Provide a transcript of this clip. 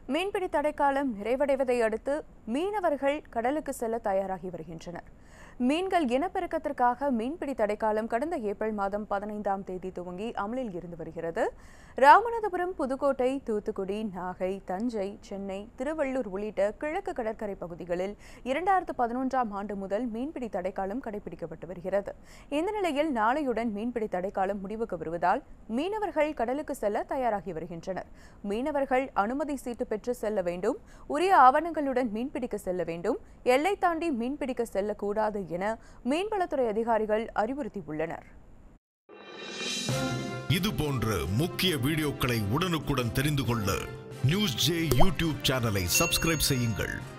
மீன்பிடி தடைக்காலம் நிறைவடைவதை அடுத்து மீனவர்கள் கடலுக்கு செல்ல தயாராகி வருகின்றனர் மீன்கள் இனப்பெருக்கத்திற்காக மீன்பிடி தடைக்காலம் கடந்த ஏப்ரல் மாதம் பதினைந்தாம் தேதி துவங்கி அமலில் இருந்து வருகிறது ராமநாதபுரம் புதுக்கோட்டை தூத்துக்குடி நாகை தஞ்சை சென்னை திருவள்ளூர் உள்ளிட்ட கிழக்கு கடற்கரை பகுதிகளில் இரண்டாயிரத்து பதினொன்றாம் ஆண்டு முதல் மீன்பிடி தடைக்காலம் கடைபிடிக்கப்பட்டு வருகிறது இந்த நிலையில் நாளையுடன் மீன்பிடி தடைக்காலம் முடிவுக்கு வருவதால் மீனவர்கள் கடலுக்கு செல்ல தயாராகி வருகின்றனர் மீனவர்கள் அனுமதி சீட்டு பெற்று செல்ல வேண்டும் உரிய ஆவணங்களுடன் மீன்பிடிக்க செல்ல வேண்டும் எல்லை தாண்டி மீன்பிடிக்க செல்லக்கூடாது என மீன்வளத்துறை அதிகாரிகள் அறிவுறுத்தியுள்ளனர் இது போன்ற முக்கிய வீடியோக்களை உடனுக்குடன் தெரிந்து கொள்ள நியூஸ் ஜே யூடியூப் சேனலை சப்ஸ்கிரைப் செய்யுங்கள்